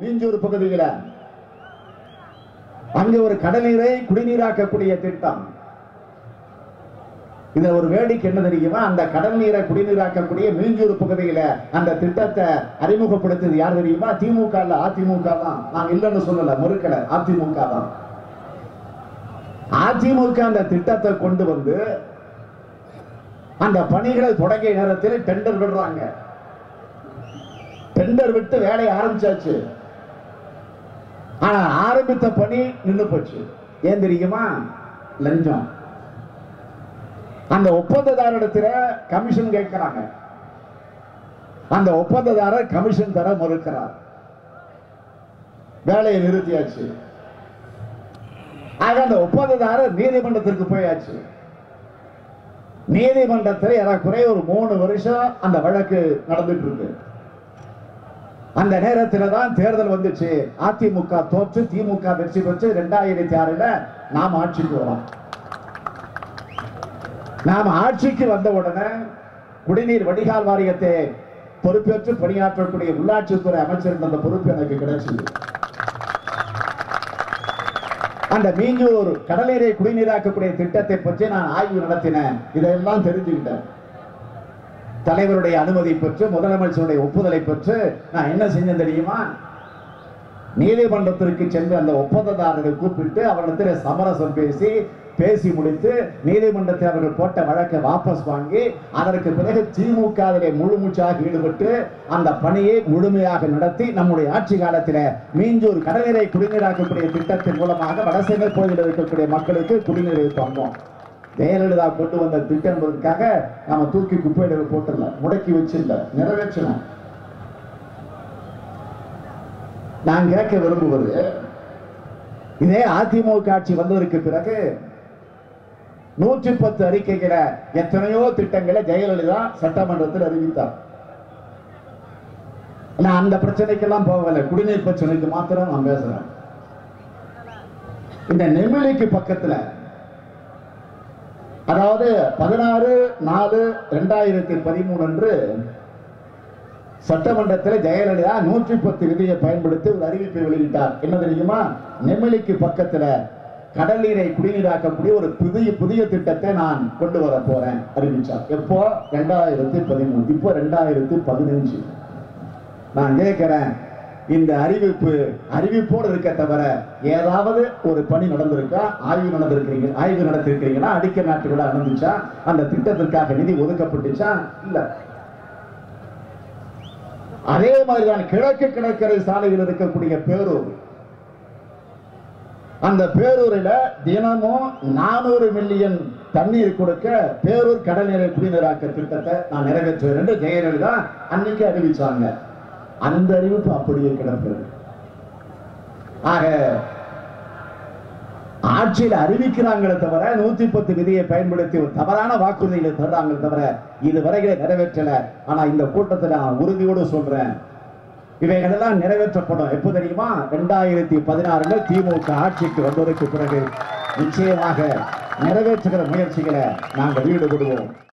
மீஞ்சூர் பகுதியில அங்கே ஒரு கடல்நீரை குடிநீராக்கக்கூடிய திட்டம் இதுல ஒரு வேடிக்கை என்ன தெரியுமா அந்த கடல் நீரை குடிநீராக்கக்கூடிய மீஞ்சூர் பகுதியில அந்த திட்டத்தை அறிமுகப்படுத்தியது யார் தெரியுமா திமுக இல்ல அதிமுக தான் நான் இல்லைன்னு சொல்லல மறுக்கல அதிமுக தான் அதிமுக அந்த திட்டத்தை கொண்டு வந்து அந்த பணிகளை தொடங்கிய நேரத்தில் டெண்டர் விடுறாங்க டெண்டர் விட்டு வேலையை ஆரம்பிச்சாச்சு ஆனா ஆரம்பித்த பணி நின்னு போச்சு ஏன் தெரியுமா லஞ்சம் அந்த ஒப்பந்ததாரிடத்துல கமிஷன் கேட்கிறாங்க அந்த ஒப்பந்ததாரர் கமிஷன் தர மறுக்கிறார் வேலையை நிறுத்தியாச்சு ஆக அந்த ஒப்பந்ததாரர் நீதிமன்றத்திற்கு போயாச்சு நீதிமன்றத்தில் ஏறக்குறைய ஒரு மூணு வருஷம் அந்த வழக்கு நடந்துட்டு இருக்கு அந்த நேரத்தில் தான் தேர்தல் வந்துச்சு அதிமுக தோற்று திமுக வெற்றி பெற்று ரெண்டாயிரத்தி ஆறுல நாம் ஆட்சிக்கு வரோம் நாம் ஆட்சிக்கு வந்த உடனே குடிநீர் வடிகால் வாரியத்தை பொறுப்பேற்று பணியாற்றக்கூடிய உள்ளாட்சித்துறை அமைச்சர் அந்த பொறுப்பு எனக்கு கிடைச்சது அந்த மீஞ்சூர் கடலீரை குடிநீராக்கக்கூடிய திட்டத்தை பற்றி நான் ஆய்வு நடத்தினேன் இதையெல்லாம் தெரிஞ்சுக்கிட்டேன் தலைவருடைய அனுமதி பெற்று முதலமைச்சருடைய ஒப்புதலை பெற்று நான் என்ன செஞ்சேன் தெரியுமா நீதிமன்றத்திற்கு சென்று அந்த ஒப்பந்ததாரரை கூப்பிட்டு அவரிடத்தில் சமரசம் பேசி பேசி முடித்து நீதிமன்றத்தில் அவர்கள் போட்ட வழக்கை வாபஸ் வாங்கி அதற்கு பிறகு திமுக அதிலே முழுமூச்சாக ஈடுபட்டு அந்த பணியை முழுமையாக நடத்தி நம்முடைய ஆட்சி காலத்தில் மீஞ்சூர் கடற்கரை குடிநீராக்கக்கூடிய திட்டத்தின் மூலமாக வடசெங்கை பகுதியில் இருக்கக்கூடிய மக்களுக்கு குடிநீரை தந்தோம் ஜெயலலிதா கொண்டு வந்த திட்டம் என்பதற்காக நாம தூக்கி குப்பையில போட்டுல முடக்கி வச்சிருந்த நிறைவேற்றணும் நான் கேட்க விரும்புவது இதே அதிமுக ஆட்சி வந்ததற்கு பிறகு நூற்றி பத்து அறிக்கைகளை எத்தனையோ திட்டங்களை ஜெயலலிதா சட்டமன்றத்தில் அறிவித்தார் நான் அந்த பிரச்சனைக்கெல்லாம் போகல குடிநீர் பிரச்சனைக்கு மாத்திரம் நான் பேசுறேன் இந்த நெமிலிக்கு பக்கத்துல அதாவது பதினாறு நாலு ரெண்டாயிரத்தி பதிமூணு அன்று சட்டமன்றத்தில் ஜெயலலிதா நூற்றி பத்து விதியை பயன்படுத்தி ஒரு அறிவிப்பை வெளியிட்டார் என்ன தெரியுமா நெமிலிக்கு பக்கத்துல கடல் நீரை குடிநீராக்கக்கூடிய ஒரு புதிய புதிய திட்டத்தை நான் கொண்டு வர போறேன் அறிவிச்சார் எப்போ ரெண்டாயிரத்தி பதிமூணு இப்போ ரெண்டாயிரத்தி பதினஞ்சு நான் கேட்கிறேன் இந்த அறிவிப்பு அறிவிப்போடு இருக்க தவிர ஏதாவது ஒரு பணி நடந்திருக்கா ஆய்வு நடந்திருக்கிறீங்க ஆய்வு நடத்திருக்கிறீங்களா அடிக்க நாட்டு விழா நடந்துச்சா அந்த திட்டத்திற்காக நிதி ஒதுக்கப்பட்டுச்சா இல்ல அதே மாதிரிதான் கிழக்கு கடற்கரை சாலையில் இருக்கக்கூடிய பேரூர் அந்த பேரூரில் தினமும் நானூறு மில்லியன் தண்ணீர் கொடுக்க பேரூர் கடல் நீரை குடிநீராக்க திட்டத்தை நான் நிறைவேற்றுவேன் என்று ஜெயலலிதா அன்னைக்கு அறிவிச்சாங்க அந்த அறிவிப்பு அப்படியே கிடக்கிறது ஆக ஆட்சியில் அறிவிக்கிறாங்களே தவிர நூத்தி பத்து விதியை பயன்படுத்தி ஒரு தவறான வாக்குறுதிகளை தர்றாங்களே தவிர இதுவரைகளை நிறைவேற்றல ஆனா இந்த கூட்டத்தில் நான் உறுதியோடு சொல்றேன் இவைகளெல்லாம் நிறைவேற்றப்படும் எப்போ தெரியுமா ரெண்டாயிரத்தி பதினாறுல திமுக ஆட்சிக்கு வந்ததற்கு பிறகு நிச்சயமாக நிறைவேற்றுகிற முயற்சிகளை நாங்கள் ஈடுபடுவோம்